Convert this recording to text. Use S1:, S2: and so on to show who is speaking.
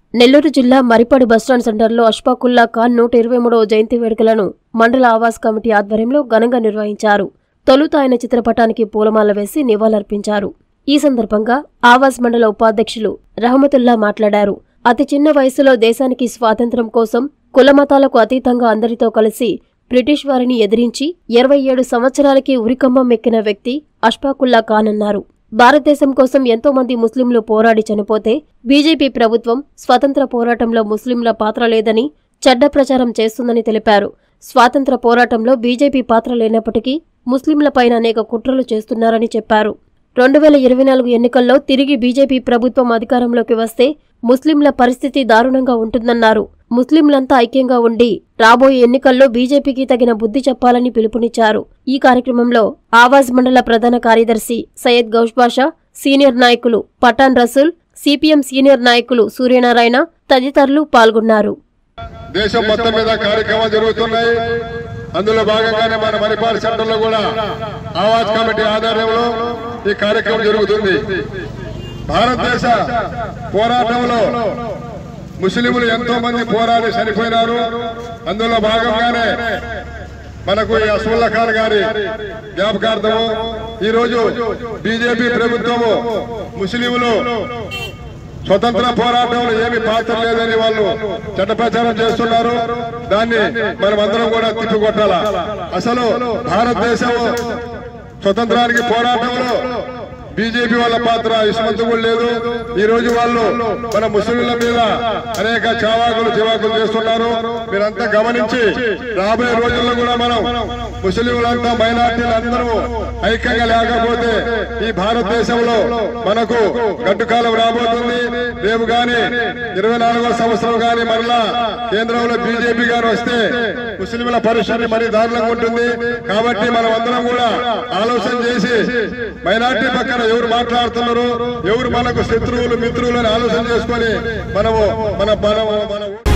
S1: నెల్లూరు జిల్లా మరిపాడు బస్టాండ్ సెంటర్లో అష్ఫాకుల్లా ఖాన్ నూట ఇరవై మూడవ జయంతి వేడుకలను మండల ఆవాస్ కమిటీ ఆధ్వర్యంలో ఘనంగా నిర్వహించారు తొలుత ఆయన చిత్రపటానికి పూలమాల వేసి నివాళులర్పించారు ఈ సందర్భంగా ఆవాస్ మండల ఉపాధ్యక్షులు రహమతుల్లా మాట్లాడారు అతి చిన్న వయసులో దేశానికి స్వాతంత్ర్యం కోసం కులమతాలకు అతీతంగా అందరితో కలిసి బ్రిటిష్ వారిని ఎదిరించి ఇరవై ఏడు సంవత్సరాలకి ఉరికంబం ఎక్కిన వ్యక్తి అష్ఫాకుల్లా ఖాన్ అన్నారు భారతదేశం కోసం ఎంతో మంది ముస్లింలు పోరాడి చనిపోతే బీజేపీ ప్రభుత్వం స్వతంత్ర పోరాటంలో ముస్లింల పాత్ర లేదని చెడ్డ ప్రచారం చేస్తుందని తెలిపారు స్వాతంత్ర పోరాటంలో బీజేపీ పాత్ర లేనప్పటికీ ముస్లింలపైన అనేక కుట్రలు చేస్తున్నారని చెప్పారు రెండు వేల ఇరవై నాలుగు ఎన్నికల్లో తిరిగి బీజేపీ ప్రభుత్వం అధికారంలోకి వస్తే ముస్లింల పరిస్థితి దారుణంగా ఉంటుందన్నారు ముస్లింలంతా ఐక్యంగా ఉండి రాబోయే ఎన్నికల్లో బీజేపీకి తగిన బుద్ధి చెప్పాలని పిలుపునిచ్చారు ఈ కార్యక్రమంలో ఆవాజ్ మండల ప్రధాన కార్యదర్శి సయ్యద్ గౌష్ బాషా సీనియర్ నాయకులు పఠాన్ రసూల్ సిపిఎం సీనియర్ నాయకులు సూర్యనారాయణ తదితరులు పాల్గొన్నారు
S2: దేశం మొత్తం మీద కార్యక్రమాలు జరుగుతున్నాయి అందులో భాగంగానే మన మణిపాల్ సెంటర్ లో కూడా ఆవాజ్ కమిటీ ఆధ్వర్యంలో ఈ కార్యక్రమం జరుగుతుంది భారతదేశ పోరాటంలో ముస్లింలు ఎంతో మంది పోరాడి చనిపోయినారు అందులో భాగంగానే మనకు ఈ అసూల్లా ఖాన్ గారి జ్ఞాపకార్థము ఈ రోజు బీజేపీ ప్రభుత్వము ముస్లింలు స్వతంత్ర పోరాటంలో ఏమి పాత్ర లేదని వాళ్ళు చెడ్డ ప్రచారం చేస్తున్నారు దాన్ని మనం అందరం కూడా తిప్పికొట్టాల అసలు భారతదేశం స్వతంత్రానికి పోరాటంలో బీజేపీ వాళ్ళ పాత్ర ఇసుమంతు కూడా లేదు ఈ రోజు వాళ్ళు మన ముస్లింల మీద అనేక చావాకులు చివాకులు చేస్తున్నారు మీరంతా గమనించి రాబోయే రోజుల్లో కూడా మనం ముస్లింలంతా మైనార్టీలు అందరూ ఐక్యంగా లేకపోతే ఈ భారతదేశంలో మనకు గడ్డుకాలం రాబోతుంది రేపు గాని ఇరవై నాలుగో సంవత్సరం గాని మరలా కేంద్రంలో బీజేపీ గారు వస్తే ముస్లింల పరిస్థితి మరీ దారుణంగా ఉంటుంది కాబట్టి మనం అందరం కూడా ఆలోచన చేసి మైనార్టీ పక్కన ఎవరు మాట్లాడుతున్నారు ఎవరు మనకు శత్రువులు మిత్రులు అని ఆలోచన చేసుకొని మనము మన మనము మన